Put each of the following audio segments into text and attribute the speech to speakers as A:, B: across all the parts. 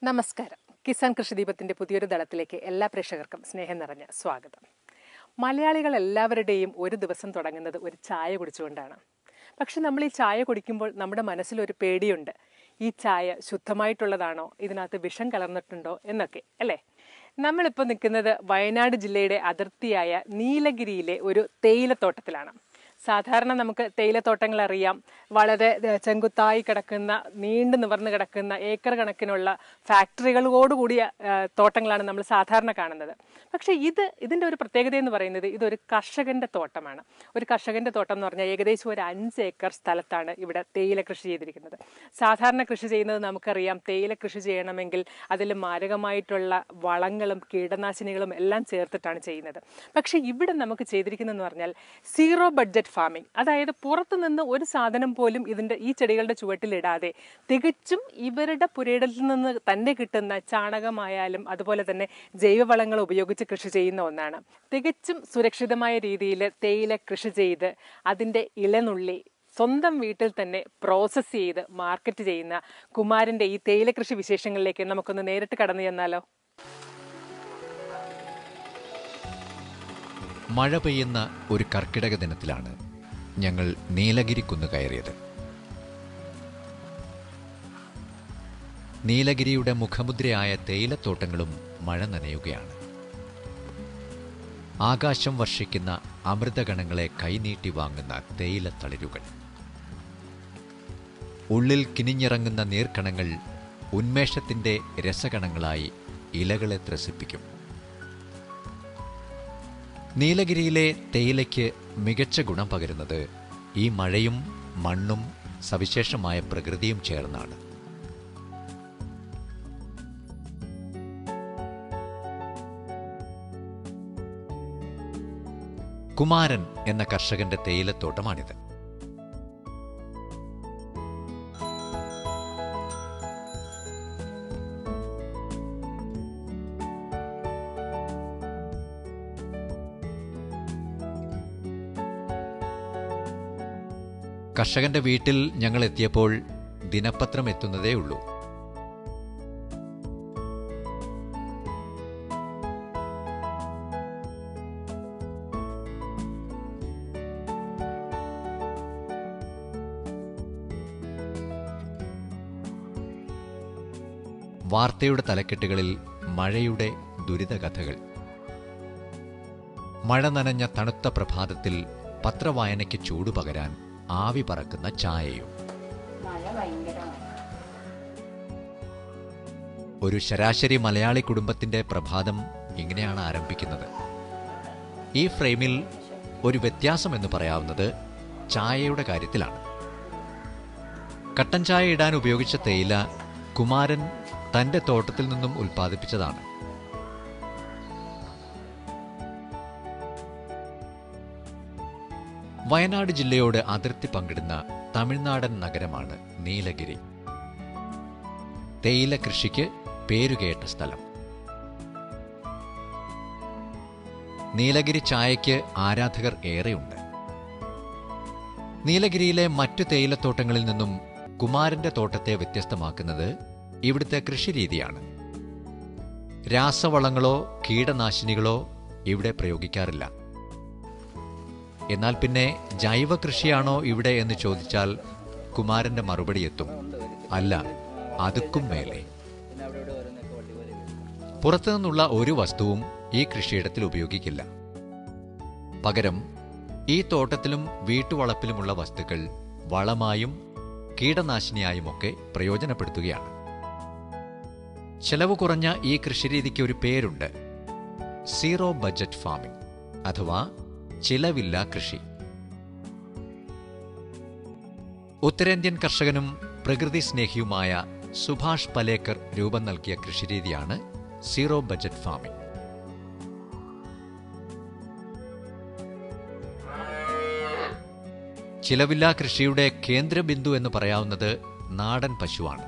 A: നമസ്കാരം കിസാൻ കൃഷിദീപത്തിന്റെ പുതിയൊരു ദളത്തിലേക്ക് എല്ലാ പ്രേക്ഷകർക്കും സ്നേഹം നിറഞ്ഞ സ്വാഗതം മലയാളികൾ എല്ലാവരുടെയും ഒരു ദിവസം തുടങ്ങുന്നത് ഒരു ചായ കുടിച്ചുകൊണ്ടാണ് പക്ഷെ നമ്മൾ ഈ ചായ കുടിക്കുമ്പോൾ നമ്മുടെ മനസ്സിലൊരു പേടിയുണ്ട് ഈ ചായ ശുദ്ധമായിട്ടുള്ളതാണോ ഇതിനകത്ത് വിഷം കലർന്നിട്ടുണ്ടോ എന്നൊക്കെ അല്ലേ നമ്മളിപ്പോൾ നിൽക്കുന്നത് വയനാട് ജില്ലയുടെ അതിർത്തിയായ നീലഗിരിയിലെ ഒരു തേയിലത്തോട്ടത്തിലാണ് സാധാരണ നമുക്ക് തേയിലത്തോട്ടങ്ങൾ അറിയാം വളരെ ഏഹ്, ചെങ്കുത്തായി കിടക്കുന്ന നീണ്ടു നിവർന്ന് കിടക്കുന്ന ഏക്കർ കണക്കിനുള്ള ഫാക്ടറികളോടുകൂടിയ ഏഹ്, തോട്ടങ്ങളാണ് നമ്മൾ സാധാരണ കാണുന്നത് പക്ഷേ ഇത് ഇതിൻ്റെ ഒരു പ്രത്യേകത എന്ന് പറയുന്നത് ഇതൊരു കർഷകന്റെ തോട്ടമാണ് ഒരു കർഷകന്റെ തോട്ടം എന്ന് പറഞ്ഞാൽ ഏകദേശം ഒരു അഞ്ച് ഏക്കർ സ്ഥലത്താണ് ഇവിടെ തേയില കൃഷി ചെയ്തിരിക്കുന്നത് സാധാരണ കൃഷി ചെയ്യുന്നത് നമുക്കറിയാം തേയില കൃഷി ചെയ്യണമെങ്കിൽ അതിൽ മാരകമായിട്ടുള്ള വളങ്ങളും കീടനാശിനികളും എല്ലാം ചേർത്തിട്ടാണ് ചെയ്യുന്നത് പക്ഷേ ഇവിടെ നമുക്ക് ചെയ്തിരിക്കുന്നതെന്ന് പറഞ്ഞാൽ സീറോ ബഡ്ജറ്റ് ഫാമിംഗ് അതായത് പുറത്തു നിന്ന് ഒരു സാധനം പോലും ഇതിൻ്റെ ഈ ചെടികളുടെ ചുവട്ടിലിടാതെ തികച്ചും ഇവരുടെ പുരയിടത്തിൽ നിന്ന് തന്നെ കിട്ടുന്ന ചാണകമായാലും അതുപോലെ തന്നെ ജൈവവളങ്ങൾ ഉപയോഗിച്ച് കൃഷി ചെയ്യുന്ന ഒന്നാണ് തികച്ചും സുരക്ഷിതമായ രീതിയിൽ തേയില കൃഷി ചെയ്ത് അതിൻ്റെ ഇലനുള്ളി സ്വന്തം വീട്ടിൽ തന്നെ പ്രോസസ്സ് ചെയ്ത് മാർക്കറ്റ് ചെയ്യുന്ന കുമാരൻ്റെ ഈ തേയില കൃഷി വിശേഷങ്ങളിലേക്ക് നമുക്കൊന്ന് നേരിട്ട് കടന്നു ചെന്നാലോ
B: മഴ പെയ്യുന്ന ഒരു കർക്കിടക ദിനത്തിലാണ് ഞങ്ങൾ നീലഗിരി കുന്ന് കയറിയത് നീലഗിരിയുടെ മുഖമുദ്രയായ തേയിലത്തോട്ടങ്ങളും മഴ നനയുകയാണ് ആകാശം വർഷിക്കുന്ന അമൃതഗണങ്ങളെ കൈനീട്ടി വാങ്ങുന്ന തേയിലത്തളിരുകൾ ഉള്ളിൽ കിനിഞ്ഞിറങ്ങുന്ന നീർക്കണങ്ങൾ ഉന്മേഷത്തിന്റെ രസകണങ്ങളായി ഇലകളെ ത്രസിപ്പിക്കും നീലഗിരിയിലെ തേയിലയ്ക്ക് മികച്ച ഗുണം പകരുന്നത് ഈ മഴയും മണ്ണും സവിശേഷമായ പ്രകൃതിയും ചേർന്നാണ് കുമാരൻ എന്ന കർഷകന്റെ തേയിലത്തോട്ടമാണിത് കർഷകന്റെ വീട്ടിൽ ഞങ്ങൾ എത്തിയപ്പോൾ ദിനപത്രം എത്തുന്നതേ ഉള്ളൂ വാർത്തയുടെ തലക്കെട്ടുകളിൽ മഴയുടെ ദുരിതകഥകൾ മഴ നനഞ്ഞ തണുത്ത പ്രഭാതത്തിൽ പത്രവായനയ്ക്ക് ചൂട് പകരാൻ ആവി പറക്കുന്ന ചായയും
C: മഴ ഭയങ്കരമാണ്
B: ഒരു ശരാശരി മലയാളി കുടുംബത്തിന്റെ പ്രഭാതം ഇങ്ങനെയാണ് ആരംഭിക്കുന്നത് ഈ ഫ്രെയിമിൽ ഒരു വ്യത്യാസം എന്ന് പറയാവുന്നത് ചായയുടെ കാര്യത്തിലാണ് കട്ടൻ ചായ ഇടാൻ ഉപയോഗിച്ച തേയില കുമാരൻ തന്റെ തോട്ടത്തിൽ നിന്നും ഉൽപ്പാദിപ്പിച്ചതാണ് വയനാട് ജില്ലയോട് അതിർത്തി പങ്കിടുന്ന തമിഴ്നാടൻ നഗരമാണ് നീലഗിരി തേയില കൃഷിക്ക് പേരുകേട്ട സ്ഥലം നീലഗിരി ചായയ്ക്ക് ആരാധകർ ഏറെയുണ്ട് നീലഗിരിയിലെ മറ്റു തേയിലത്തോട്ടങ്ങളിൽ നിന്നും കുമാരന്റെ തോട്ടത്തെ വ്യത്യസ്തമാക്കുന്നത് ഇവിടുത്തെ കൃഷിരീതിയാണ് രാസവളങ്ങളോ കീടനാശിനികളോ ഇവിടെ പ്രയോഗിക്കാറില്ല എന്നാൽ പിന്നെ ജൈവ കൃഷിയാണോ ഇവിടെ എന്ന് ചോദിച്ചാൽ കുമാരന്റെ മറുപടി എത്തും അല്ല അതുക്കും മേലെ പുറത്തുനിന്നുള്ള ഒരു വസ്തുവും ഈ കൃഷിയിടത്തിൽ ഉപയോഗിക്കില്ല പകരം ഈ തോട്ടത്തിലും വീട്ടുവളപ്പിലുമുള്ള വസ്തുക്കൾ വളമായും കീടനാശിനിയായുമൊക്കെ പ്രയോജനപ്പെടുത്തുകയാണ് ചെലവ് കുറഞ്ഞ ഈ കൃഷിരീതിക്ക് ഒരു പേരുണ്ട് സീറോ ബജറ്റ് ഫാമിംഗ് അഥവാ ചിലവില്ല കൃഷി ഉത്തരേന്ത്യൻ കർഷകനും പ്രകൃതി സ്നേഹിയുമായ സുഭാഷ് പലേക്കർ രൂപം നൽകിയ കൃഷിരീതിയാണ് സീറോ ബജറ്റ് ഫാമിംഗ് ചിലവില്ലാ കൃഷിയുടെ കേന്ദ്രബിന്ദു എന്ന് പറയാവുന്നത് നാടൻ പശുവാണ്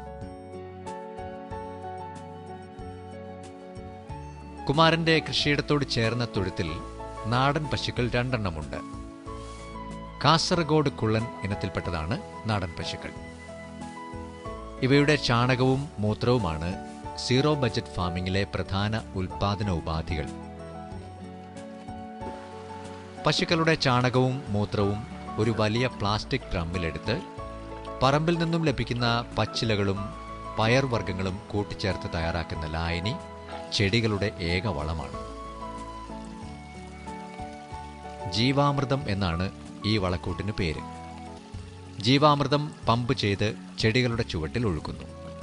B: കുമാരന്റെ കൃഷിയിടത്തോട് ചേർന്ന തൊഴുത്തിൽ നാടൻ പശുക്കൾ രണ്ടെണ്ണമുണ്ട് കാസർഗോഡ് കുള്ളൻ ഇനത്തിൽപ്പെട്ടതാണ് നാടൻ പശുക്കൾ ഇവയുടെ ചാണകവും മൂത്രവുമാണ് സീറോ ബജറ്റ് ഫാമിംഗിലെ പ്രധാന ഉൽപാദന ഉപാധികൾ പശുക്കളുടെ ചാണകവും മൂത്രവും ഒരു വലിയ പ്ലാസ്റ്റിക് ഡ്രമ്മിലെടുത്ത് പറമ്പിൽ നിന്നും ലഭിക്കുന്ന പച്ചിലകളും പയർവർഗ്ഗങ്ങളും കൂട്ടിച്ചേർത്ത് തയ്യാറാക്കുന്ന ലായനി ചെടികളുടെ ഏക വളമാണ് ജീവാമൃതം എന്നാണ് ഈ വളക്കൂട്ടിന് പേര് ജീവാമൃതം പമ്പ് ചെയ്ത് ചെടികളുടെ ചുവട്ടിൽ ഒഴുക്കുന്നു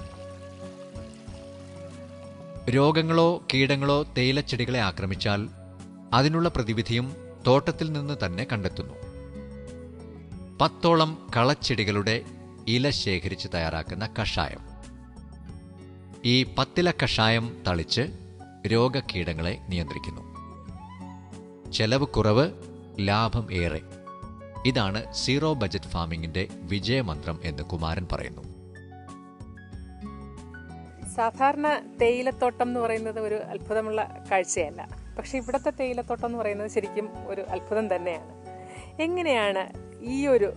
B: രോഗങ്ങളോ കീടങ്ങളോ തേയിലച്ചെടികളെ ആക്രമിച്ചാൽ അതിനുള്ള പ്രതിവിധിയും തോട്ടത്തിൽ നിന്ന് തന്നെ കണ്ടെത്തുന്നു പത്തോളം കളച്ചെടികളുടെ ഇല ശേഖരിച്ച് തയ്യാറാക്കുന്ന കഷായം ഈ പത്തില കഷായം തളിച്ച് രോഗകീടങ്ങളെ നിയന്ത്രിക്കുന്നു ചെലവ് കുറവ് ലാഭം ഏറെ ഇതാണ് സീറോ ബജറ്റ് ഫാമിംഗിന്റെ വിജയമന്ത്രം എന്ന് കുമാരൻ പറയുന്നു
A: സാധാരണ തേയിലത്തോട്ടം എന്ന് പറയുന്നത് ഒരു അത്ഭുതമുള്ള കാഴ്ചയല്ല പക്ഷെ ഇവിടുത്തെ തേയിലത്തോട്ടം എന്ന് പറയുന്നത് ശരിക്കും ഒരു അത്ഭുതം തന്നെയാണ് എങ്ങനെയാണ് ഈ ഒരു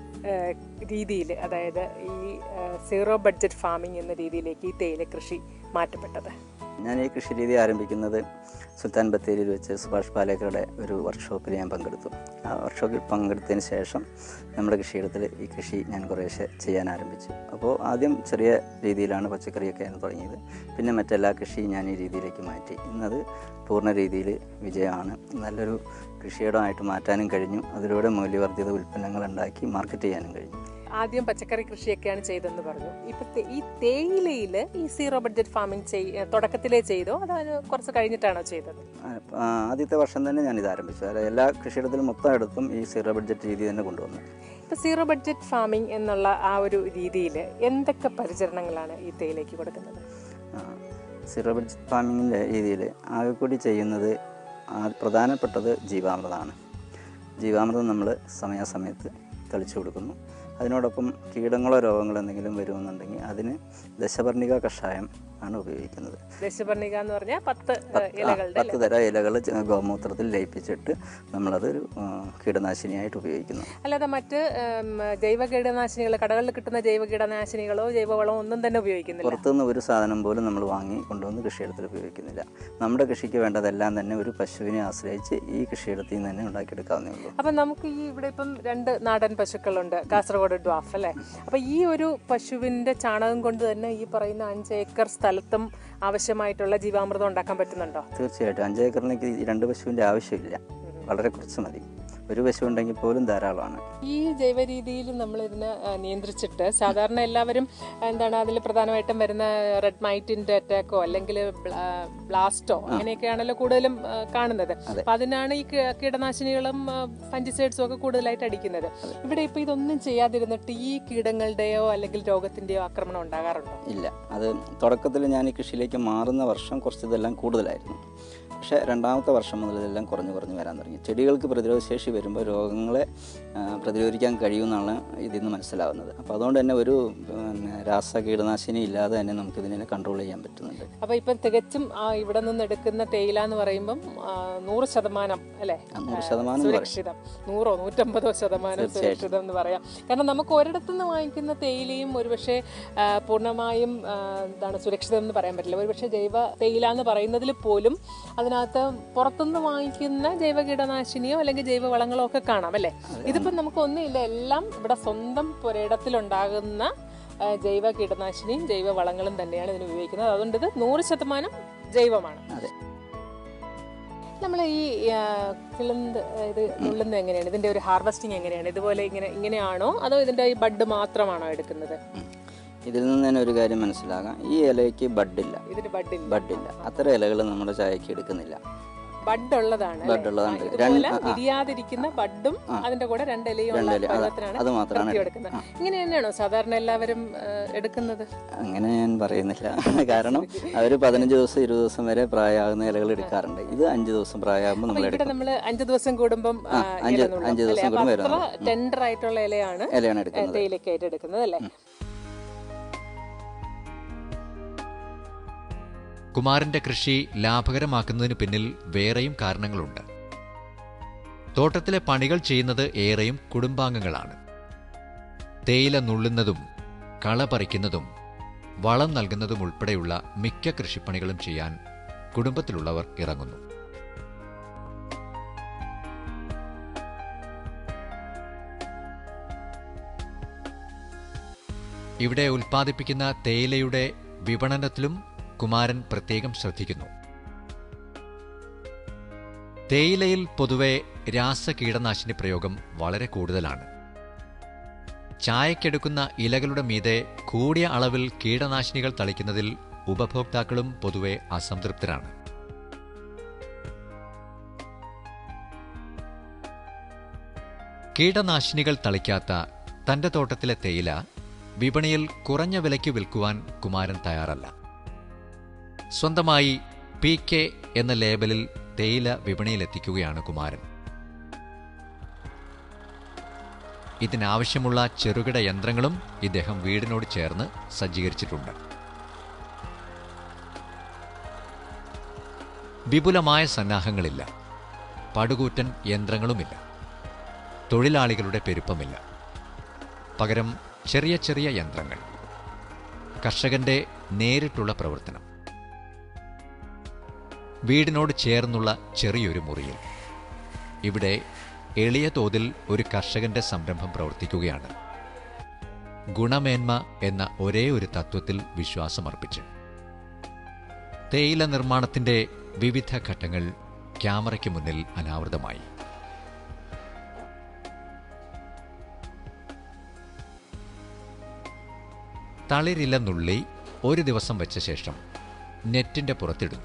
A: രീതിയിൽ അതായത് ഈ സീറോ ബഡ്ജറ്റ് ഫാമിംഗ് എന്ന രീതിയിലേക്ക് ഈ തേയില കൃഷി മാറ്റപ്പെട്ടത്
D: ഞാൻ ഈ കൃഷി രീതി ആരംഭിക്കുന്നത് സുൽത്താൻ ബത്തേരിയിൽ വെച്ച് സുഭാഷ് പാലേക്കറുടെ ഒരു വർക്ക്ഷോപ്പിൽ ഞാൻ പങ്കെടുത്തു ആ വർക്ക്ഷോപ്പിൽ പങ്കെടുത്തതിന് ശേഷം നമ്മുടെ കൃഷിയിടത്തിൽ ഈ കൃഷി ഞാൻ കുറേശ്ശെ ചെയ്യാൻ ആരംഭിച്ചു അപ്പോൾ ആദ്യം ചെറിയ രീതിയിലാണ് പച്ചക്കറിയൊക്കെ ഞാൻ തുടങ്ങിയത് പിന്നെ മറ്റെല്ലാ കൃഷിയും ഞാൻ ഈ രീതിയിലേക്ക് മാറ്റി ഇന്നത് പൂർണ്ണ രീതിയിൽ വിജയമാണ് നല്ലൊരു കൃഷിയിടമായിട്ട് മാറ്റാനും കഴിഞ്ഞു അതിലൂടെ മൂല്യവർദ്ധിത ഉൽപ്പന്നങ്ങൾ ഉണ്ടാക്കി മാർക്കറ്റ് ചെയ്യാനും കഴിഞ്ഞു
A: ആദ്യം പച്ചക്കറി കൃഷിയൊക്കെയാണ് ചെയ്തെന്ന് പറഞ്ഞു ഇപ്പൊ തെ- ഈ തേയിലയിൽ ഈ സീറോ ബഡ്ജറ്റ് ഫാമിംഗ് ചെയ് തുടക്കത്തിലേ ചെയ്തോ അതോ അതിന് കുറച്ച് കഴിഞ്ഞിട്ടാണോ ചെയ്തത്
D: ആ, ആ, ആദ്യത്തെ വർഷം തന്നെ ഞാൻ ഇത് ആരംഭിച്ചു അതായത് എല്ലാ കൃഷിയിടത്തിലും മൊത്തം എടുത്തും ഈ സീറോ ബഡ്ജറ്റ് രീതി തന്നെ കൊണ്ടുവന്നു
A: ഇപ്പൊ സീറോ ബഡ്ജറ്റ് ഫാമിംഗ് എന്നുള്ള ആ ഒരു രീതിയിൽ എന്തൊക്കെ പരിചരണങ്ങളാണ് ഈ തേയിലേക്ക് കൊടുക്കുന്നത്
D: ആ, സീറോ ബഡ്ജറ്റ് ഫാമിങ്ങിൻ്റെ രീതിയിൽ ആകെ കൂടി ചെയ്യുന്നത് ആ പ്രധാനപ്പെട്ടത് ജീവാമൃതമാണ് ജീവാമൃതം നമ്മൾ സമയാസമയത്ത് തളിച്ചു കൊടുക്കുന്നു അതിനോടൊപ്പം കീടങ്ങളോ രോഗങ്ങളോ എന്തെങ്കിലും വരുമെന്നുണ്ടെങ്കിൽ അതിന് ദശപർണിക കഷായം ആണ് ഉപയോഗിക്കുന്നത്
A: ദശപർണിക എന്ന് പറഞ്ഞാൽ പത്ത് ഏഹ്,
D: ആ,
A: ഇലകളുടെ
D: പത്ത് തരം ഇലകൾ ഗോമൂത്രത്തിൽ ലയിപ്പിച്ചിട്ട് നമ്മളതൊരു ആ, കീടനാശിനിയായിട്ട് ഉപയോഗിക്കുന്നു
A: അല്ലാതെ മറ്റ് ഉം, ജൈവ കീടനാശിനികൾ കടകളിൽ കിട്ടുന്ന ജൈവ കീടനാശിനികളോ ജൈവവളമോ ഒന്നും തന്നെ ഉപയോഗിക്കുന്നില്ല
D: പുറത്തുനിന്ന് ഒരു സാധനം പോലും നമ്മൾ വാങ്ങി കൊണ്ടുവന്ന് കൃഷിയിടത്തിൽ ഉപയോഗിക്കുന്നില്ല നമ്മുടെ കൃഷിക്ക് വേണ്ടതെല്ലാം തന്നെ ഒരു പശുവിനെ ആശ്രയിച്ച് ഈ കൃഷിയിടത്തിൽ നിന്ന് തന്നെ ഉണ്ടാക്കിയെടുക്കാവുന്നേ ഉള്ളൂ
A: അപ്പൊ നമുക്ക് ഈ ഇവിടെ ഇപ്പം രണ്ട് നാടൻ പശുക്കളുണ്ട് കാസർഗോഡ് ഡ്വാഫ് അല്ലേ അപ്പൊ ഈ ഒരു പശുവിന്റെ ചാണകം കൊണ്ട് തന്നെ ഈ പറയുന്ന അഞ്ച് ഏക്കർ സ്ഥലത്തും ആവശ്യമായിട്ടുള്ള ജീവാമൃതം ഉണ്ടാക്കാൻ പറ്റുന്നുണ്ടോ
D: തീർച്ചയായിട്ടും അഞ്ച് ഏക്കറിലേക്ക് ഈ രണ്ട് പശുവിൻ്റെ ആവശ്യമില്ല വളരെ കുറച്ച് മതി ഒരു പശു ഉണ്ടെങ്കിൽ പോലും ധാരാളമാണ്
A: ഈ ജൈവ രീതിയിൽ നമ്മൾ ഇതിനെ ആ, നിയന്ത്രിച്ചിട്ട് സാധാരണ എല്ലാവരും എന്താണ് അതിൽ പ്രധാനമായിട്ടും വരുന്ന റെഡ് മൈറ്റിന്റെ അറ്റാക്കോ അല്ലെങ്കിൽ ബ്ലാസ്റ്റോ അങ്ങനെയൊക്കെയാണല്ലോ കൂടുതലും ആ, കാണുന്നത് അപ്പൊ അതിനാണ് ഈ കീ- കീടനാശിനികളും ഫഞ്ചിസൈഡ്സും ഒക്കെ കൂടുതലായിട്ട് അടിക്കുന്നത് ഇവിടെ ഇപ്പൊ ഇതൊന്നും ചെയ്യാതിരുന്നിട്ട് ഈ കീടങ്ങളുടെയോ അല്ലെങ്കിൽ രോഗത്തിന്റെയോ ആക്രമണം ഉണ്ടാകാറുണ്ടോ
D: ഇല്ല അത് തുടക്കത്തിൽ ഞാൻ ഈ കൃഷിയിലേക്ക് മാറുന്ന വർഷം കുറച്ച് ഇതെല്ലാം കൂടുതലായിരുന്നു പക്ഷേ രണ്ടാമത്തെ വർഷം മുതൽ ഇതെല്ലാം കുറഞ്ഞു കുറഞ്ഞു വരാൻ തുടങ്ങി ചെടികൾക്ക് പ്രതിരോധശേഷി വരുമ്പോൾ രോഗങ്ങളെ ആ, പ്രതിരോധിക്കാൻ കഴിയുമെന്നാണ് ഇതിൽ നിന്ന് മനസ്സിലാവുന്നത് അപ്പോൾ അതുകൊണ്ട് തന്നെ ഒരു പിന്നെ, രാസ കീടനാശിനി ഇല്ലാതെ തന്നെ നമുക്ക് ഇതിനെ കൺട്രോൾ ചെയ്യാൻ പറ്റുന്നുണ്ട്
A: അപ്പൊ ഇപ്പം തികച്ചും ആ, ഇവിടെ നിന്ന് എടുക്കുന്ന തേയില എന്ന് പറയുമ്പം ആ, നൂറ് ശതമാനം അല്ലേ
D: ആ, നൂറ് ശതമാനം എന്ന് പറയും.
A: സുരക്ഷിതം നൂറോ നൂറ്റമ്പതോ ശതമാനം സുരക്ഷിതം എന്ന് പറയാം കാരണം നമുക്ക് ഒരിടത്തു നിന്ന് വാങ്ങിക്കുന്ന തേയിലയും ഒരുപക്ഷെ ആ, പൂർണ്ണമായും ആ, എന്താണ് സുരക്ഷിതം എന്ന് പറയാൻ പറ്റില്ല ഒരുപക്ഷെ ജൈവ തേയില എന്ന് പറയുന്നതിൽ പോലും അതിനകത്ത് പുറത്തുനിന്ന് വാങ്ങിക്കുന്ന ജൈവ കീടനാശിനിയോ അല്ലെങ്കിൽ ജൈവ വളങ്ങളോ ഒക്കെ കാണാം അല്ലേ ഇതിപ്പം നമുക്ക് ഒന്നുമില്ല എല്ലാം ഇവിടെ സ്വന്തം പുരയിടത്തിലുണ്ടാകുന്ന ആ, ജൈവ കീടനാശിനിയും ജൈവ വളങ്ങളും തന്നെയാണ് ഇതിന് ഉപയോഗിക്കുന്നത് അതുകൊണ്ട് ഇത് നൂറ് ശതമാനം ജൈവമാണ്
D: അതെ
A: നമ്മൾ ഈ ആ, കിളുന്ത് ഇത് നുള്ളുന്നത് എങ്ങനെയാണ് ഇതിന്റെ ഒരു ഹാർവെസ്റ്റിംഗ് എങ്ങനെയാണ് ഇതുപോലെ ഇങ്ങനെ ഇങ്ങനെയാണോ അതോ ഇതിന്റെ ഈ ബഡ് മാത്രമാണോ എടുക്കുന്നത്
D: ഇതിൽ നിന്ന് തന്നെ ഒരു കാര്യം മനസ്സിലാകാം ഈ ഇലയ്ക്ക് ബഡില്ല
A: ഇതിന് ബഡ്
D: ബഡില്ല അത്തരം ഇലകൾ നമ്മുടെ ചായക്ക് എടുക്കുന്നില്ല
A: ബഡ് ഉള്ളതാണ് അല്ലേ?
D: ബഡ് ഉള്ളതാണ്.
A: ആ,
D: രണ്ട്-
A: ഇതുപോലെ
D: ആ, ആ.
A: വിരിയാതിരിക്കുന്ന ബഡും അതിന്റെ കൂടെ രണ്ട് ഇലയും ഉള്ള
D: രണ്ടില അത്
A: പരുവത്തിനാണ്
D: അത് മാത്രമാണ്
A: എടുക്കുന്നത് ഇങ്ങനെ തന്നെയാണോ സാധാരണ എല്ലാവരും ആ, എടുക്കുന്നത്
D: അങ്ങനെ ഞാൻ പറയുന്നില്ല കാരണം അവർ പതിനഞ്ച് ദിവസം ഇരുപത് ദിവസം വരെ പ്രായമാകുന്ന ഇലകൾ എടുക്കാറുണ്ട് ഇത് അഞ്ച് ദിവസം പ്രായമാകുമ്പോൾ
A: അപ്പൊ
D: നമ്മൾ
A: ഇവിടെ
D: എടുക്കും
A: നമ്മൾ അഞ്ചു ദിവസം കൂടുമ്പം
D: ആ, അഞ്ച് അഞ്ച് ദിവസം കൂടുമ്പോൾ
A: അത്ര
D: വരുന്നത്.
A: ടെൻഡർ ആയിട്ടുള്ള ഇലയാണ്
D: ഇലയാണ് എടുക്കുന്നത്
A: തേയിലക്കായിട്ട് എടുക്കുന്നത് അല്ലേ
B: കുമാരന്റെ കൃഷി ലാഭകരമാക്കുന്നതിന് പിന്നിൽ വേറെയും കാരണങ്ങളുണ്ട് തോട്ടത്തിലെ പണികൾ ചെയ്യുന്നത് ഏറെയും കുടുംബാംഗങ്ങളാണ് തേയില നുള്ളുന്നതും കള പറിക്കുന്നതും വളം നൽകുന്നതും ഉൾപ്പെടെയുള്ള മിക്ക കൃഷിപ്പണികളും ചെയ്യാൻ കുടുംബത്തിലുള്ളവർ ഇറങ്ങുന്നു ഇവിടെ ഉൽപ്പാദിപ്പിക്കുന്ന തേയിലയുടെ വിപണനത്തിലും കുമാരൻ പ്രത്യേകം ശ്രദ്ധിക്കുന്നു തേയിലയിൽ പൊതുവെ രാസ കീടനാശിനി പ്രയോഗം വളരെ കൂടുതലാണ് ചായക്കെടുക്കുന്ന ഇലകളുടെ മീതെ കൂടിയ അളവിൽ കീടനാശിനികൾ തളിക്കുന്നതിൽ ഉപഭോക്താക്കളും പൊതുവെ അസംതൃപ്തരാണ് കീടനാശിനികൾ തളിക്കാത്ത തന്റെ തോട്ടത്തിലെ തേയില വിപണിയിൽ കുറഞ്ഞ വിലയ്ക്ക് വിൽക്കുവാൻ കുമാരൻ തയ്യാറല്ല സ്വന്തമായി പി കെ എന്ന ലേബലിൽ തേയില വിപണിയിലെത്തിക്കുകയാണ് കുമാരൻ ഇതിനാവശ്യമുള്ള ചെറുകിട യന്ത്രങ്ങളും ഇദ്ദേഹം വീടിനോട് ചേർന്ന് സജ്ജീകരിച്ചിട്ടുണ്ട് വിപുലമായ സന്നാഹങ്ങളില്ല പടുകൂറ്റൻ യന്ത്രങ്ങളുമില്ല തൊഴിലാളികളുടെ പെരുപ്പമില്ല പകരം ചെറിയ ചെറിയ യന്ത്രങ്ങൾ കർഷകന്റെ നേരിട്ടുള്ള പ്രവർത്തനം വീടിനോട് ചേർന്നുള്ള ചെറിയൊരു മുറിയിൽ ഇവിടെ എളിയ തോതിൽ ഒരു കർഷകന്റെ സംരംഭം പ്രവർത്തിക്കുകയാണ് ഗുണമേന്മ എന്ന ഒരേ ഒരു തത്വത്തിൽ വിശ്വാസമർപ്പിച്ച് തേയില നിർമ്മാണത്തിന്റെ വിവിധ ഘട്ടങ്ങൾ ക്യാമറയ്ക്ക് മുന്നിൽ അനാവൃതമായി തളിരില നുള്ളി ഒരു ദിവസം വെച്ച ശേഷം നെറ്റിന്റെ പുറത്തിടുന്നു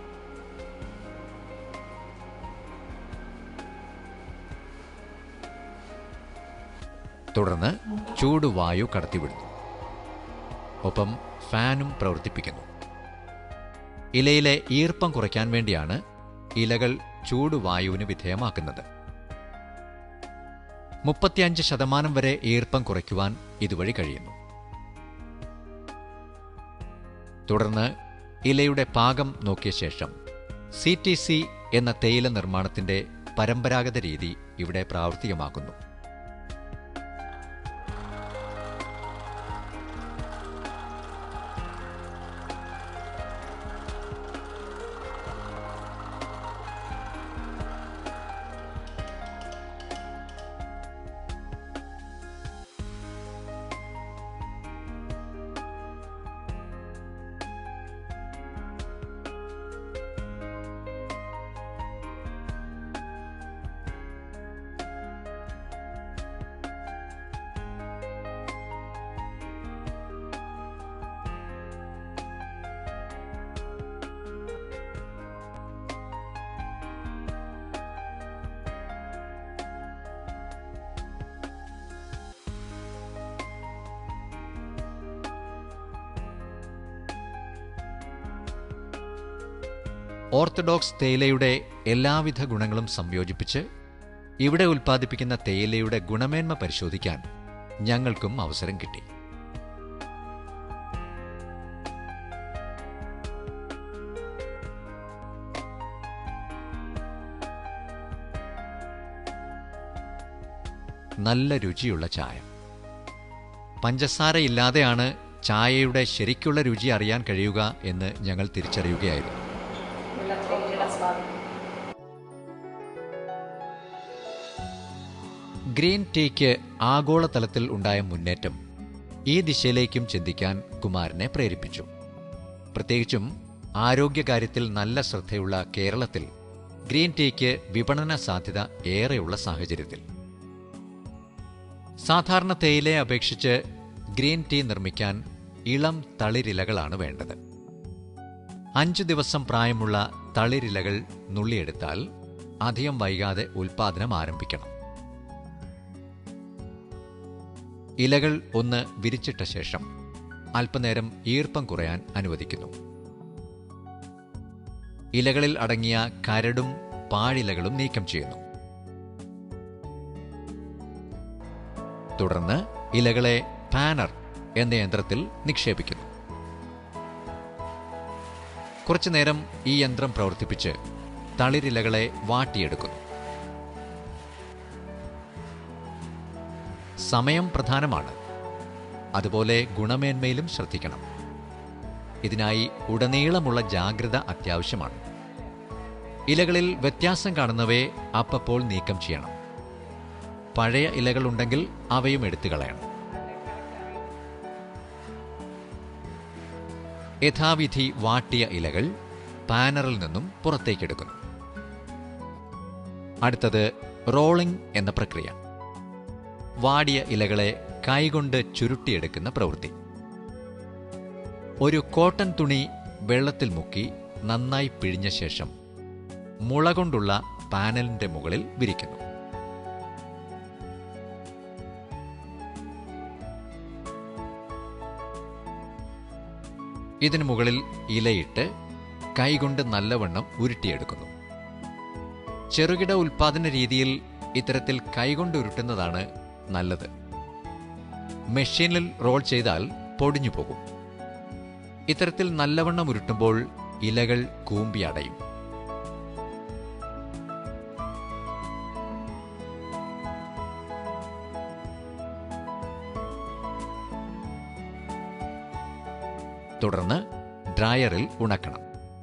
B: തുടർന്ന് ചൂടുവായു കടത്തിവിടുന്നു ഒപ്പം ഫാനും പ്രവർത്തിപ്പിക്കുന്നു ഇലയിലെ ഈർപ്പം കുറയ്ക്കാൻ വേണ്ടിയാണ് ഇലകൾ ചൂടുവായുവിന് വിധേയമാക്കുന്നത് മുപ്പത്തിയഞ്ച് ശതമാനം വരെ ഈർപ്പം കുറയ്ക്കുവാൻ ഇതുവഴി കഴിയുന്നു തുടർന്ന് ഇലയുടെ പാകം നോക്കിയ ശേഷം സി ടി സി എന്ന തേയില നിർമ്മാണത്തിന്റെ പരമ്പരാഗത രീതി ഇവിടെ പ്രാവർത്തികമാക്കുന്നു ഓർത്തഡോക്സ് തേയിലയുടെ എല്ലാവിധ ഗുണങ്ങളും സംയോജിപ്പിച്ച് ഇവിടെ ഉൽപ്പാദിപ്പിക്കുന്ന തേയിലയുടെ ഗുണമേന്മ പരിശോധിക്കാൻ ഞങ്ങൾക്കും അവസരം കിട്ടി നല്ല രുചിയുള്ള ചായ പഞ്ചസാരയില്ലാതെയാണ് ചായയുടെ ശരിക്കുള്ള രുചി അറിയാൻ കഴിയുക എന്ന് ഞങ്ങൾ തിരിച്ചറിയുകയായിരുന്നു ഗ്രീൻ ടീക്ക് ആഗോളതലത്തിൽ ഉണ്ടായ മുന്നേറ്റം ഈ ദിശയിലേക്കും ചിന്തിക്കാൻ കുമാരനെ പ്രേരിപ്പിച്ചു പ്രത്യേകിച്ചും ആരോഗ്യകാര്യത്തിൽ നല്ല ശ്രദ്ധയുള്ള കേരളത്തിൽ ഗ്രീൻ ടീക്ക് വിപണന സാധ്യത ഏറെയുള്ള സാഹചര്യത്തിൽ സാധാരണ തേയിലയെ അപേക്ഷിച്ച് ഗ്രീൻ ടീ നിർമ്മിക്കാൻ ഇളം തളിരിലകളാണ് വേണ്ടത് അഞ്ചു ദിവസം പ്രായമുള്ള തളിരിലകൾ നുള്ളിയെടുത്താൽ അധികം വൈകാതെ ഉൽപാദനം ആരംഭിക്കണം ഇലകൾ ഒന്ന് വിരിച്ചിട്ട ശേഷം അല്പനേരം ഈർപ്പം കുറയാൻ അനുവദിക്കുന്നു ഇലകളിൽ അടങ്ങിയ കരടും പാഴിലകളും നീക്കം ചെയ്യുന്നു തുടർന്ന് ഇലകളെ പാനർ എന്ന യന്ത്രത്തിൽ നിക്ഷേപിക്കുന്നു കുറച്ചുനേരം ഈ യന്ത്രം പ്രവർത്തിപ്പിച്ച് തളിരിലകളെ വാട്ടിയെടുക്കുന്നു സമയം പ്രധാനമാണ് അതുപോലെ ഗുണമേന്മയിലും ശ്രദ്ധിക്കണം ഇതിനായി ഉടനീളമുള്ള ജാഗ്രത അത്യാവശ്യമാണ് ഇലകളിൽ വ്യത്യാസം കാണുന്നവയെ അപ്പപ്പോൾ നീക്കം ചെയ്യണം പഴയ ഇലകളുണ്ടെങ്കിൽ അവയും എടുത്തു കളയണം യഥാവിധി വാട്ടിയ ഇലകൾ പാനറിൽ നിന്നും പുറത്തേക്കെടുക്കുന്നു അടുത്തത് റോളിംഗ് എന്ന പ്രക്രിയ വാടിയ ഇലകളെ കൈകൊണ്ട് ചുരുട്ടിയെടുക്കുന്ന പ്രവൃത്തി ഒരു കോട്ടൺ തുണി വെള്ളത്തിൽ മുക്കി നന്നായി പിഴിഞ്ഞ ശേഷം മുള കൊണ്ടുള്ള പാനലിന്റെ മുകളിൽ വിരിക്കുന്നു ഇതിനു മുകളിൽ ഇലയിട്ട് കൈകൊണ്ട് നല്ലവണ്ണം ഉരുട്ടിയെടുക്കുന്നു ചെറുകിട ഉൽപാദന രീതിയിൽ ഇത്തരത്തിൽ കൈകൊണ്ട് ഉരുട്ടുന്നതാണ് നല്ലത് മെഷീനിൽ റോൾ ചെയ്താൽ പൊടിഞ്ഞു പോകും ഇത്തരത്തിൽ നല്ലവണ്ണം ഉരുട്ടുമ്പോൾ ഇലകൾ കൂമ്പി അടയും തുടർന്ന് ഡ്രയറിൽ ഉണക്കണം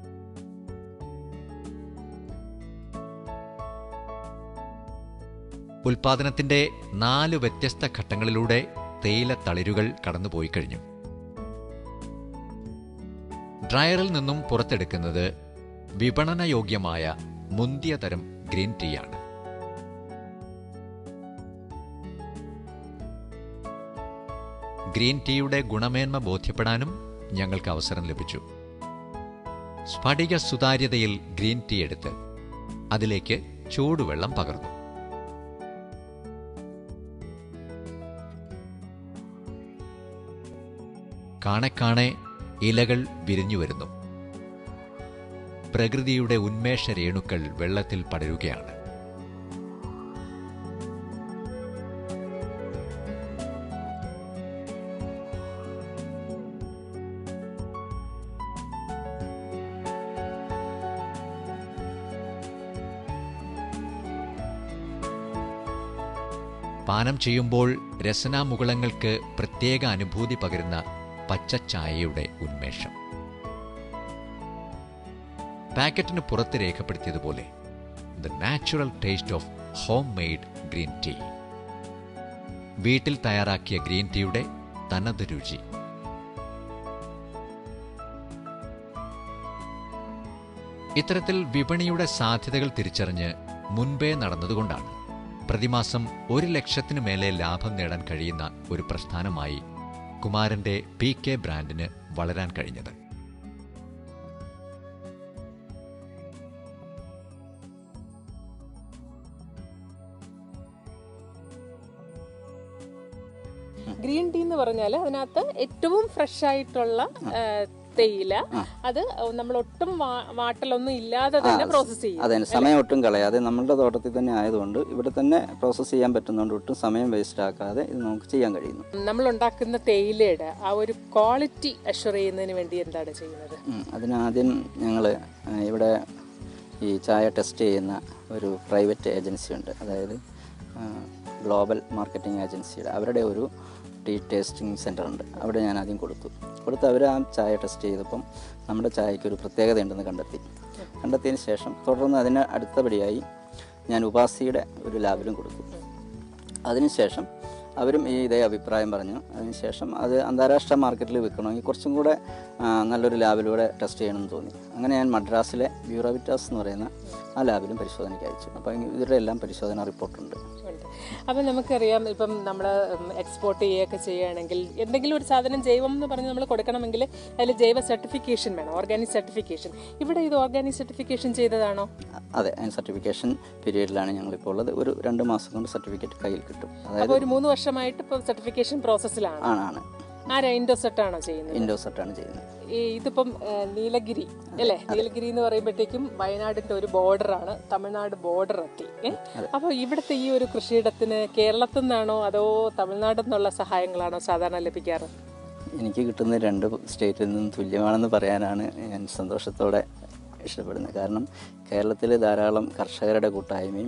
B: ഉൽപാദനത്തിന്റെ നാല് വ്യത്യസ്ത ഘട്ടങ്ങളിലൂടെ തേയില തളിരുകൾ കടന്നുപോയി കഴിഞ്ഞു ഡ്രയറിൽ നിന്നും പുറത്തെടുക്കുന്നത് വിപണനയോഗ്യമായ മുന്തിയ തരം ഗ്രീൻ ടീയാണ് ഗ്രീൻ ടീയുടെ ഗുണമേന്മ ബോധ്യപ്പെടാനും ഞങ്ങൾക്ക് അവസരം ലഭിച്ചു സ്ഫടിക സുതാര്യതയിൽ ഗ്രീൻ ടീ എടുത്ത് അതിലേക്ക് ചൂടുവെള്ളം പകർന്നു കാണെ കാണെ ഇലകൾ വിരിഞ്ഞു വരുന്നു പ്രകൃതിയുടെ ഉന്മേഷ രേണുക്കൾ വെള്ളത്തിൽ പടരുകയാണ് പാനം ചെയ്യുമ്പോൾ രസനാമുകുളങ്ങൾക്ക് പ്രത്യേക അനുഭൂതി പകരുന്ന പച്ചച്ചായയുടെ ഉന്മേഷം പാക്കറ്റിന് പുറത്ത് രേഖപ്പെടുത്തിയതുപോലെ the natural taste of home made green tea വീട്ടിൽ തയ്യാറാക്കിയ ഗ്രീൻ ടീയുടെ തനത് രുചി ഇത്തരത്തിൽ വിപണിയുടെ സാധ്യതകൾ തിരിച്ചറിഞ്ഞ് മുൻപേ നടന്നതുകൊണ്ടാണ് പ്രതിമാസം ഒരു ലക്ഷത്തിനു മേലെ ലാഭം നേടാൻ കഴിയുന്ന ഒരു പ്രസ്ഥാനമായി കുമാരന്റെ പി കെ ബ്രാൻഡിന് വളരാൻ കഴിഞ്ഞത്
A: ഗ്രീൻ ടീ എന്ന് പറഞ്ഞാൽ അതിനകത്ത് ഏറ്റവും ഫ്രഷ് ആയിട്ടുള്ള ആ, തേയില അത് നമ്മൾ ഒട്ടും വാ- വാട്ടലൊന്നും ഇല്ലാതെ തന്നെ പ്രോസസ് ചെയ്യും
D: അതെ സമയം ഒട്ടും കളയാതെ നമ്മളുടെ തോട്ടത്തിൽ തന്നെ ആയതുകൊണ്ട് ഇവിടെ തന്നെ പ്രോസസ്സ് ചെയ്യാൻ പറ്റുന്നതുകൊണ്ട് ഒട്ടും സമയം വേസ്റ്റ് ആക്കാതെ ഇത് നമുക്ക് ചെയ്യാൻ കഴിയുന്നു
A: നമ്മൾ ഉണ്ടാക്കുന്ന തേയിലയുടെ ആ ഒരു ക്വാളിറ്റി അഷ്വർ ചെയ്യുന്നതിന് വേണ്ടി എന്താണ് ചെയ്യുന്നത്
D: ഉം, അതിനാദ്യം ഞങ്ങൾ ഇവിടെ ഈ ചായ ടെസ്റ്റ് ചെയ്യുന്ന ഒരു പ്രൈവറ്റ് ഏജൻസി ഉണ്ട് അതായത് ആ, ഗ്ലോബൽ മാർക്കറ്റിംഗ് ഏജൻസിയുടെ അവരുടെ ഒരു ടീ ടേസ്റ്റിംഗ് സെൻ്റർ ഉണ്ട് അവിടെ ഞാൻ ആദ്യം കൊടുത്തു കൊടുത്ത് അവർ ആ ചായ ടെസ്റ്റ് ചെയ്തപ്പം നമ്മുടെ ചായയ്ക്ക് ഒരു പ്രത്യേകത ഉണ്ടെന്ന് കണ്ടെത്തി കണ്ടെത്തിയതിന് ശേഷം തുടർന്ന് അതിന് അടുത്തപടിയായി ഞാൻ ഉപാസിയുടെ ഒരു ലാബിലും കൊടുത്തു അതിനുശേഷം അവരും ഈ ഇതേ അഭിപ്രായം പറഞ്ഞു അതിനുശേഷം അത് അന്താരാഷ്ട്ര മാർക്കറ്റിൽ വിൽക്കണമെങ്കിൽ കുറച്ചും കൂടെ ആ, നല്ലൊരു ലാബിലൂടെ ടെസ്റ്റ് ചെയ്യണമെന്ന് തോന്നി അങ്ങനെ ഞാൻ മദ്രാസിലെ ബ്യൂറോവിറ്റാസ് എന്ന് പറയുന്ന ആ ലാബിലും പരിശോധനയ്ക്ക് അയച്ചു അപ്പോൾ ഇവരുടെ എല്ലാം പരിശോധന റിപ്പോർട്ടുണ്ട്
A: ഉണ്ട് അപ്പം നമുക്കറിയാം ഇപ്പം നമ്മൾ എക്സ്പോർട്ട് ചെയ്യുകയൊക്കെ ചെയ്യുകയാണെങ്കിൽ എന്തെങ്കിലും ഒരു സാധനം ജൈവം എന്ന് പറഞ്ഞ് നമ്മൾ കൊടുക്കണമെങ്കിൽ അതിൽ ജൈവ സർട്ടിഫിക്കേഷൻ വേണം ഓർഗാനിക് സർട്ടിഫിക്കേഷൻ ഇവിടെ ഇത് ഓർഗാനിക് സർട്ടിഫിക്കേഷൻ ചെയ്തതാണോ
D: അതെ അതിന് സർട്ടിഫിക്കേഷൻ പീരീഡിലാണ് ഞങ്ങളിപ്പോൾ ഉള്ളത് ഒരു രണ്ട് മാസം കൊണ്ട് സർട്ടിഫിക്കറ്റ് കയ്യിൽ കിട്ടും അതായത്
A: അപ്പോൾ ഒരു മൂന്ന് വർഷമായിട്ട് ഇപ്പോൾ സർട്ടിഫിക്കേഷൻ പ്രോസസ്സിലാണ്
D: ആണ് ആണ്
A: ആരാ ഇൻഡോസെറ്റാണോ ചെയ്യുന്നത്
D: ഇൻഡോസെറ്റാണ് ചെയ്യുന്നത്
A: ഈ ഇതിപ്പം ആ, നീലഗിരി അല്ലേ നീലഗിരി എന്ന് പറയുമ്പോഴത്തേക്കും വയനാടിന്റെ ഒരു ബോർഡറാണ് തമിഴ്നാട് ബോർഡർ എത്തി ഏ? അപ്പോൾ ഇവിടുത്തെ ഈ ഒരു കൃഷിയിടത്തിന് കേരളത്തിൽ നിന്നാണോ അതോ തമിഴ്നാട്ടിൽ നിന്നുള്ള സഹായങ്ങളാണോ സാധാരണ ലഭിക്കാറ്
D: എനിക്ക് കിട്ടുന്ന രണ്ട് സ്റ്റേറ്റിൽ നിന്നും തുല്യമാണെന്ന് പറയാനാണ് ഞാൻ സന്തോഷത്തോടെ ഇഷ്ടപ്പെടുന്നത് കാരണം കേരളത്തിൽ ധാരാളം കർഷകരുടെ കൂട്ടായ്മയും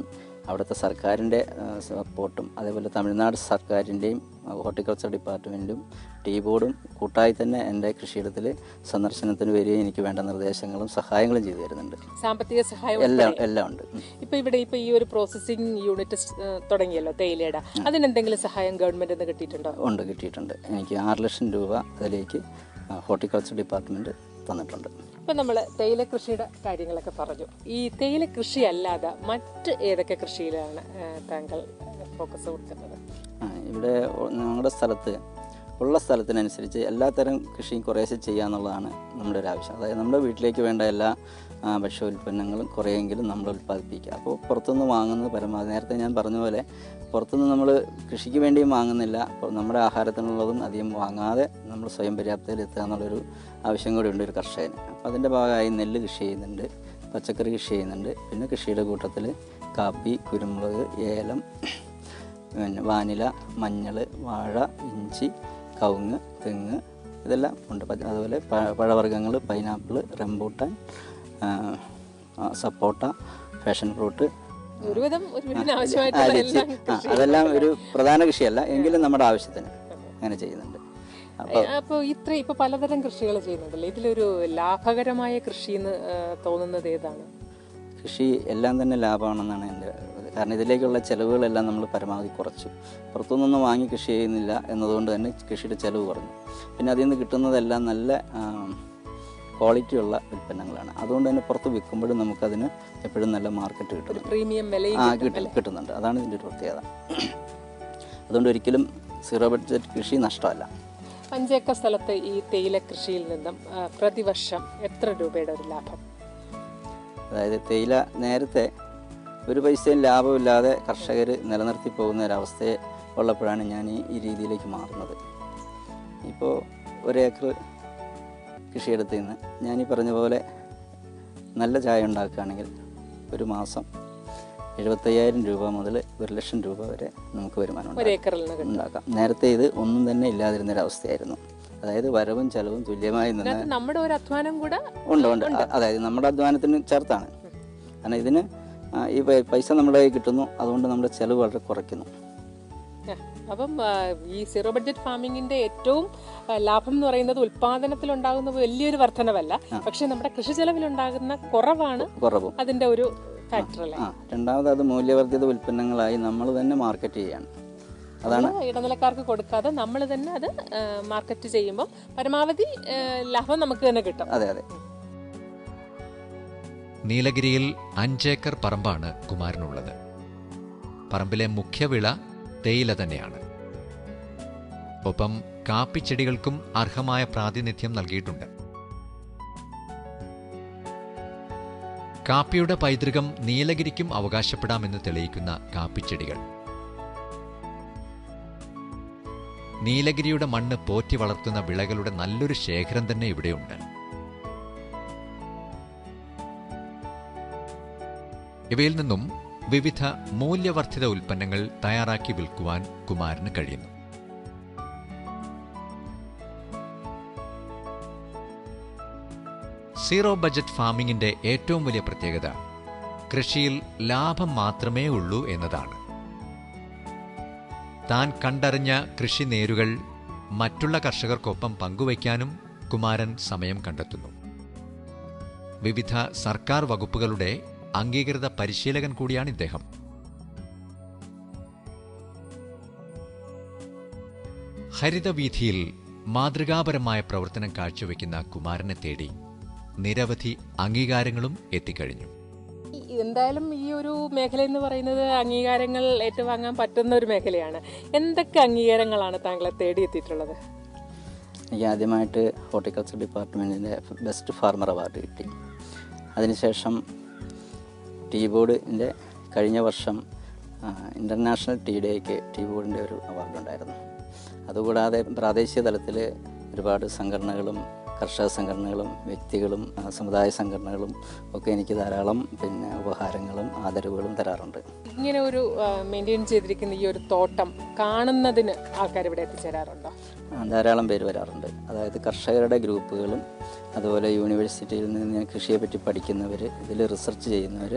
D: അവിടുത്തെ സർക്കാരിൻ്റെ സപ്പോർട്ടും അതേപോലെ തമിഴ്നാട് സർക്കാരിൻ്റെയും ഹോർട്ടിക്കൾച്ചർ ഡിപ്പാർട്ട്മെൻറ്റും ടീ ബോർഡും കൂട്ടായി തന്നെ എൻ്റെ കൃഷിയിടത്തിൽ സന്ദർശനത്തിന് വരികയും എനിക്ക് വേണ്ട നിർദ്ദേശങ്ങളും സഹായങ്ങളും ചെയ്തു തരുന്നുണ്ട്
A: സാമ്പത്തിക സഹായം
D: എല്ലാം
A: ഉൾപ്പെടെ.
D: എല്ലാം ഉണ്ട് ഉം.
A: ഇപ്പൊ ഇവിടെ ഇപ്പൊ ഈ ഒരു പ്രോസസ്സിംഗ് യൂണിറ്റ് സ്- ഏഹ് തുടങ്ങിയല്ലോ തേയിലയുടെ അതിനെന്തെങ്കിലും സഹായം ഗവൺമെന്റ് നിന്ന് കിട്ടിയിട്ടുണ്ടോ
D: ഉണ്ട് കിട്ടിയിട്ടുണ്ട് എനിക്ക് ആറ് ലക്ഷം രൂപ അതിലേക്ക് ഹോർട്ടിക്കൾച്ചർ ഡിപ്പാർട്ട്മെൻറ്റ് തന്നിട്ടുണ്ട്
A: ഇപ്പൊ നമ്മള് തേയില കൃഷിയുടെ കാര്യങ്ങളൊക്കെ പറഞ്ഞു ഈ തേയില കൃഷി അല്ലാതെ മറ്റ് ഏതൊക്കെ കൃഷിയിലാണ് ഏഹ് താങ്കൾ ഫോക്കസ് കൊടുക്കുന്നത്
D: ആ, ഇവിടെ ഒ- ഞങ്ങളുടെ സ്ഥലത്ത് ഉള്ള സ്ഥലത്തിനനുസരിച്ച് എല്ലാത്തരം കൃഷിയും കുറേശ്ശെ ചെയ്യുക എന്നുള്ളതാണ് നമ്മുടെ ഒരു ആവശ്യം അതായത് നമ്മുടെ വീട്ടിലേക്ക് വേണ്ട എല്ലാ ആ, ഭക്ഷ്യോൽപ്പന്നങ്ങളും കുറേയെങ്കിലും നമ്മൾ ഉൽപ്പാദിപ്പിക്കുക അപ്പോൾ പുറത്തുനിന്ന് വാങ്ങുന്നത് പരമാവധി നേരത്തെ ഞാൻ പറഞ്ഞ പോലെ പുറത്തുനിന്ന് നമ്മൾ കൃഷിക്ക് വേണ്ടിയും വാങ്ങുന്നില്ല അപ്പോൾ നമ്മുടെ ആഹാരത്തിനുള്ളതും അധികം വാങ്ങാതെ നമ്മൾ സ്വയം പര്യാപ്തയിൽ എത്തുക എന്നുള്ളൊരു ആവശ്യം കൂടി ഉണ്ട് ഒരു കർഷകന് അപ്പോൾ അതിൻ്റെ ഭാഗമായി നെല്ല് കൃഷി ചെയ്യുന്നുണ്ട് പച്ചക്കറി കൃഷി ചെയ്യുന്നുണ്ട് പിന്നെ കൃഷിയുടെ കൂട്ടത്തിൽ കാപ്പി കുരുമുളക് ഏലം പിന്നെ വാനില മഞ്ഞൾ വാഴ ഇഞ്ചി കവുങ്ങ് തെങ്ങ് ഇതെല്ലാം ഉണ്ട് പ- അതുപോലെ പ- പഴവർഗ്ഗങ്ങൾ പൈനാപ്പിൾ റംബൂട്ടാൻ ആ, ആ, സപ്പോട്ട ഫാഷൻ ഫ്രൂട്ട്
A: ഒരുവിധം ഒരു വീടിന്
D: ആ,
A: ആവശ്യമായിട്ടുള്ള
D: ലിച്ചി.
A: എല്ലാം
D: ആ, അതെല്ലാം ഒരു പ്രധാന കൃഷിയല്ല എങ്കിലും നമ്മുടെ ആവശ്യത്തിന് അങ്ങനെ ചെയ്യുന്നുണ്ട് അപ്പോൾ
A: അപ്പൊ ഇത്ര ഇപ്പൊ പലതരം കൃഷികൾ ചെയ്യുന്നുണ്ടല്ലോ ഇതിലൊരു ലാഭകരമായ കൃഷി എന്ന് ഏഹ് തോന്നുന്നത് ഏതാണ്
D: കൃഷി എല്ലാം തന്നെ ലാഭമാണെന്നാണ് എൻ്റെ ഇത്. കാരണം ഇതിലേക്കുള്ള ചിലവുകളെല്ലാം നമ്മൾ പരമാവധി കുറച്ചു പുറത്തുനിന്നൊന്നും വാങ്ങി കൃഷി ചെയ്യുന്നില്ല എന്നതുകൊണ്ട് തന്നെ കൃഷിയുടെ ചിലവ് കുറഞ്ഞു പിന്നെ അതിൽ നിന്ന് കിട്ടുന്നതെല്ലാം നല്ല ക്വാളിറ്റിയുള്ള ഉൽപ്പന്നങ്ങളാണ് അതുകൊണ്ട് തന്നെ പുറത്ത് വിൽക്കുമ്പോഴും നമുക്കതിന് എപ്പോഴും നല്ല മാർക്കറ്റ്
A: ഒരു
D: കിട്ടുന്നു
A: പ്രീമിയം വിലയും
D: ആ
A: കിട്ടും,
D: കിട്ടും
A: അല്ലേ?
D: കിട്ടുന്നുണ്ട് അതാണ് ഇതിൻ്റെ ഒരു പ്രത്യേകത അതുകൊണ്ട് ഒരിക്കലും സീറോ ബഡ്ജറ്റ് കൃഷി നഷ്ടമല്ല
A: അഞ്ചേക്കർ സ്ഥലത്ത് ഈ തേയില കൃഷിയിൽ നിന്നും ആ, പ്രതിവർഷം എത്ര രൂപയുടെ ഒരു ലാഭം
D: അതായത് തേയില നേരത്തെ ഒരു പൈസയും ലാഭമില്ലാതെ കർഷകർ നിലനിർത്തി പോകുന്ന ഒരവസ്ഥയെ ഉള്ളപ്പോഴാണ് ഞാൻ ഈ ഈ രീതിയിലേക്ക് മാറുന്നത് ഇപ്പോൾ ഒരേക്കർ കൃഷിയിടത്ത് നിന്ന് ഞാൻ ഈ പറഞ്ഞ പോലെ നല്ല ചായ ഉണ്ടാക്കുകയാണെങ്കിൽ ഒരു മാസം എഴുപത്തയ്യായിരം രൂപ മുതൽ ഒരു ലക്ഷം രൂപ വരെ നമുക്ക് വരുമാനം ഉണ്ടാക്കാം.
A: ഒരേക്കറിൽ നിന്ന് കിട്ടും
D: ഉണ്ടാക്കാം നേരത്തെ ഇത് ഒന്നും തന്നെ ഇല്ലാതിരുന്നൊരവസ്ഥയായിരുന്നു അതായത് വരവും ചെലവും തുല്യമായി നിന്ന്
A: അതിനകത്ത് നമ്മുടെ ഒരു അധ്വാനം കൂടെ
D: ഉണ്ട് ഉണ്ട് അ- അതായത് നമ്മുടെ അധ്വാനത്തിന് ചേർത്താണ് കാരണം ഇതിന് ആ, ഈ പൈ- പൈസ നമ്മുടെ കയ്യിൽ കിട്ടുന്നു അതുകൊണ്ട് നമ്മുടെ ചെലവ് വളരെ കുറയ്ക്കുന്നു
A: ആ, അപ്പം ആ, ഈ സീറോ ബഡ്ജറ്റ് ഫാമിങ്ങിന്റെ ഏറ്റവും ആ, ലാഭം എന്ന് പറയുന്നത് ഉൽപാദനത്തിൽ ഉണ്ടാകുന്ന വലിയൊരു വർധനവല്ല പക്ഷെ നമ്മുടെ കൃഷി ചെലവിലുണ്ടാകുന്ന കുറവാണ്
D: കുറവും
A: അതിന്റെ ഒരു ഫാക്ടർ അല്ലേ
D: ആ രണ്ടാമത് അത് മൂല്യവർദ്ധിത ഉൽപ്പന്നങ്ങളായി നമ്മൾ തന്നെ മാർക്കറ്റ് ചെയ്യാണ് അതാണ്
A: അത് ഇടനിലക്കാർക്ക് കൊടുക്കാതെ നമ്മൾ തന്നെ അത് ആ, മാർക്കറ്റ് ചെയ്യുമ്പോൾ പരമാവധി ആ, ലാഭം നമുക്ക് തന്നെ കിട്ടും
D: അതെ അതെ
B: നീലഗിരിയിൽ അഞ്ചേക്കർ പറമ്പാണ് കുമാരനുള്ളത് പറമ്പിലെ മുഖ്യവിള തേയില തന്നെയാണ് ഒപ്പം കാപ്പിച്ചെടികൾക്കും അർഹമായ പ്രാതിനിധ്യം നൽകിയിട്ടുണ്ട് കാപ്പിയുടെ പൈതൃകം നീലഗിരിക്കും അവകാശപ്പെടാമെന്ന് തെളിയിക്കുന്ന കാപ്പിച്ചെടികൾ നീലഗിരിയുടെ മണ്ണ് പോറ്റി വളർത്തുന്ന വിളകളുടെ നല്ലൊരു ശേഖരം തന്നെ ഇവിടെയുണ്ട് ഇവയിൽ നിന്നും വിവിധ മൂല്യവർദ്ധിത ഉൽപ്പന്നങ്ങൾ തയ്യാറാക്കി വിൽക്കുവാൻ കുമാരന് കഴിയുന്നു സീറോ ബജറ്റ് ഫാമിംഗിന്റെ ഏറ്റവും വലിയ പ്രത്യേകത കൃഷിയിൽ ലാഭം മാത്രമേ ഉള്ളൂ എന്നതാണ് താൻ കണ്ടറിഞ്ഞ കൃഷി നേരുകൾ മറ്റുള്ള കർഷകർക്കൊപ്പം പങ്കുവയ്ക്കാനും കുമാരൻ സമയം കണ്ടെത്തുന്നു വിവിധ സർക്കാർ വകുപ്പുകളുടെ അംഗീകൃത പരിശീലകൻ കൂടിയാണ് ഇദ്ദേഹം ഹരിതവീഥിയിൽ മാതൃകാപരമായ പ്രവർത്തനം കാഴ്ചവെക്കുന്ന കുമാരനെ തേടി നിരവധി അംഗീകാരങ്ങളും എത്തിക്കഴിഞ്ഞു
A: ഈ- എന്തായാലും ഈ ഒരു മേഖല എന്ന് പറയുന്നത് അംഗീകാരങ്ങൾ ഏറ്റുവാങ്ങാൻ പറ്റുന്ന ഒരു മേഖലയാണ് എന്തൊക്കെ അംഗീകാരങ്ങളാണ് താങ്കളെ തേടിയെത്തിയിട്ടുള്ളത്
D: എനിക്ക് ആദ്യമായിട്ട് ഹോർട്ടിക്കൾച്ചർ ഡിപ്പാർട്ട്മെൻറ്റിൻ്റെ ബെസ്റ്റ് ഫാർമർ അവാർഡ് കിട്ടി അതിനുശേഷം ടീ ബോർഡിൻ്റെ കഴിഞ്ഞ വർഷം ഇൻ്റർനാഷണൽ ടീ ഡേക്ക് ടീ ബോർഡിൻ്റെ ഒരു അവാർഡ് ഉണ്ടായിരുന്നു അതുകൂടാതെ പ്രാദേശിക തലത്തിൽ ഒരുപാട് സംഘടനകളും കർഷക സംഘടനകളും വ്യക്തികളും ആ, സമുദായ സംഘടനകളും ഒക്കെ എനിക്ക് ധാരാളം പിന്നെ ഉപഹാരങ്ങളും ആദരവുകളും തരാറുണ്ട്
A: ഇങ്ങനെ ഒരു മെയിൻറ്റെയിൻ ചെയ്തിരിക്കുന്ന ഈ ഒരു തോട്ടം കാണുന്നതിന് ആൾക്കാർ ഇവിടെ എത്തിച്ചേരാറുണ്ടോ
D: ആ, ധാരാളം പേര് വരാറുണ്ട് അതായത് കർഷകരുടെ ഗ്രൂപ്പുകളും അതുപോലെ യൂണിവേഴ്സിറ്റിയിൽ നിന്ന് കൃഷിയെ പറ്റി പഠിക്കുന്നവർ ഇതിൽ റിസർച്ച് ചെയ്യുന്നവർ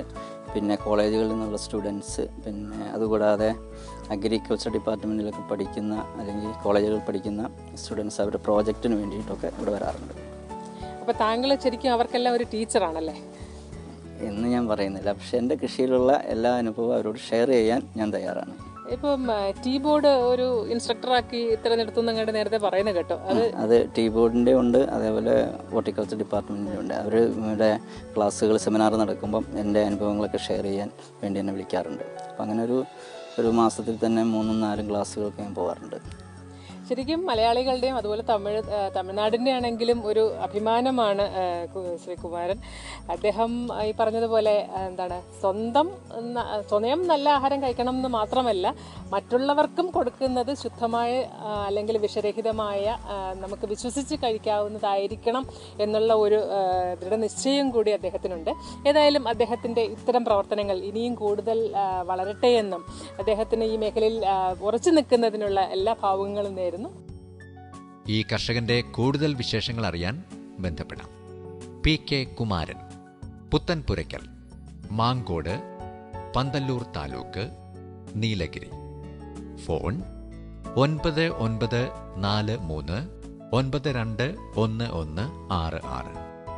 D: പിന്നെ കോളേജുകളിൽ നിന്നുള്ള സ്റ്റുഡൻസ് പിന്നെ അതുകൂടാതെ അഗ്രികൾച്ചർ ഡിപ്പാർട്ട്മെൻറ്റിലൊക്കെ പഠിക്കുന്ന അല്ലെങ്കിൽ കോളേജുകളിൽ പഠിക്കുന്ന സ്റ്റുഡൻസ് അവരുടെ പ്രോജക്റ്റിന് വേണ്ടിയിട്ടൊക്കെ ഇവിടെ വരാറുണ്ട്
A: അപ്പൊ താങ്കൾ ശരിക്കും അവർക്കെല്ലാം ഒരു ടീച്ചറാണല്ലേ
D: എന്ന് ഞാൻ പറയുന്നില്ല പക്ഷേ എൻ്റെ കൃഷിയിലുള്ള എല്ലാ അനുഭവവും അവരോട് ഷെയർ ചെയ്യാൻ ഞാൻ തയ്യാറാണ്
A: ഇപ്പം ടീ ബോർഡ് ഒരു ഇൻസ്ട്രക്ടറാക്കി തിരഞ്ഞെടുത്തു കണ്ട് നേരത്തെ പറയുന്നത് കേട്ടോ അത്
D: അത് ടീ ബോർഡിൻ്റെ ഉണ്ട് അതേപോലെ ഹോർട്ടിക്കൾച്ചർ ഡിപ്പാർട്ട്മെൻറ്റിൻ്റെ ഉണ്ട് അവർ ഇവിടെ ക്ലാസ്സുകൾ സെമിനാർ നടക്കുമ്പം എൻ്റെ അനുഭവങ്ങളൊക്കെ ഷെയർ ചെയ്യാൻ വേണ്ടി എന്നെ വിളിക്കാറുണ്ട് അപ്പം അങ്ങനെ ഒരു ഒരു മാസത്തിൽ തന്നെ മൂന്നും നാലും ക്ലാസ്സുകളൊക്കെ ഞാൻ പോകാറുണ്ട്
A: ശരിക്കും മലയാളികളുടെയും അതുപോലെ തമിഴ് ആ, തമിഴ്നാടിൻ്റെ ആണെങ്കിലും ഒരു അഭിമാനമാണ് ആ, കു- ശ്രീ കുമാരൻ അദ്ദേഹം ആ, ഈ പറഞ്ഞതുപോലെ ആ, എന്താണ് സ്വന്തം ന- സ്വയം നല്ല ആഹാരം കഴിക്കണം എന്ന് മാത്രമല്ല മറ്റുള്ളവർക്കും കൊടുക്കുന്നത് ശുദ്ധമായ ആ, അല്ലെങ്കിൽ വിഷരഹിതമായ ആ, നമുക്ക് വിശ്വസിച്ച് കഴിക്കാവുന്നതായിരിക്കണം എന്നുള്ള ഒരു ആ, ദൃഢനിശ്ചയം കൂടി അദ്ദേഹത്തിനുണ്ട് ഏതായാലും അദ്ദേഹത്തിൻ്റെ ഇത്തരം പ്രവർത്തനങ്ങൾ ഇനിയും കൂടുതൽ ആ, വളരട്ടെ എന്നും അദ്ദേഹത്തിന് ഈ മേഖലയിൽ ആ, ഉറച്ചു നിൽക്കുന്നതിനുള്ള എല്ലാ ഭാവങ്ങളും നേരുന്നു
B: ഈ കർഷകന്റെ കൂടുതൽ വിശേഷങ്ങൾ അറിയാൻ ബന്ധപ്പെടാം P K Kumaran Puthenpurackal Mankode Pandalur taluk Nilgiri phone ഒൻപത് ഒൻപത് നാല് മൂന്ന് ഒൻപത് രണ്ട് ഒന്ന് ഒന്ന് ആറ് ആറ്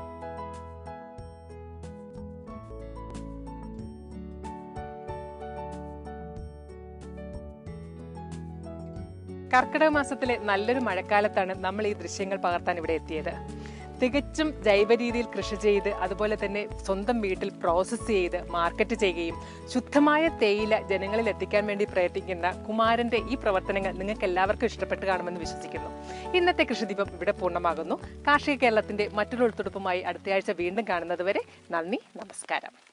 A: കർക്കിടക മാസത്തിലെ നല്ലൊരു മഴക്കാലത്താണ് നമ്മൾ ഈ ദൃശ്യങ്ങൾ പകർത്താൻ ഇവിടെ എത്തിയത് തികച്ചും ജൈവ രീതിയിൽ കൃഷി ചെയ്ത് അതുപോലെ തന്നെ സ്വന്തം വീട്ടിൽ പ്രോസസ്സ് ചെയ്ത് മാർക്കറ്റ് ചെയ്യുകയും ശുദ്ധമായ തേയില ജനങ്ങളിൽ എത്തിക്കാൻ വേണ്ടി പ്രയത്നിക്കുന്ന കുമാരന്റെ ഈ പ്രവർത്തനങ്ങൾ നിങ്ങൾക്ക് എല്ലാവർക്കും ഇഷ്ടപ്പെട്ട് കാണുമെന്ന് വിശ്വസിക്കുന്നു ഇന്നത്തെ കൃഷിദീപം ഇവിടെ പൂർണ്ണമാകുന്നു കാർഷിക കേരളത്തിന്റെ മറ്റൊരു ഒത്തുടുപ്പുമായി അടുത്തയാഴ്ച വീണ്ടും കാണുന്നത് വരെ നന്ദി നമസ്കാരം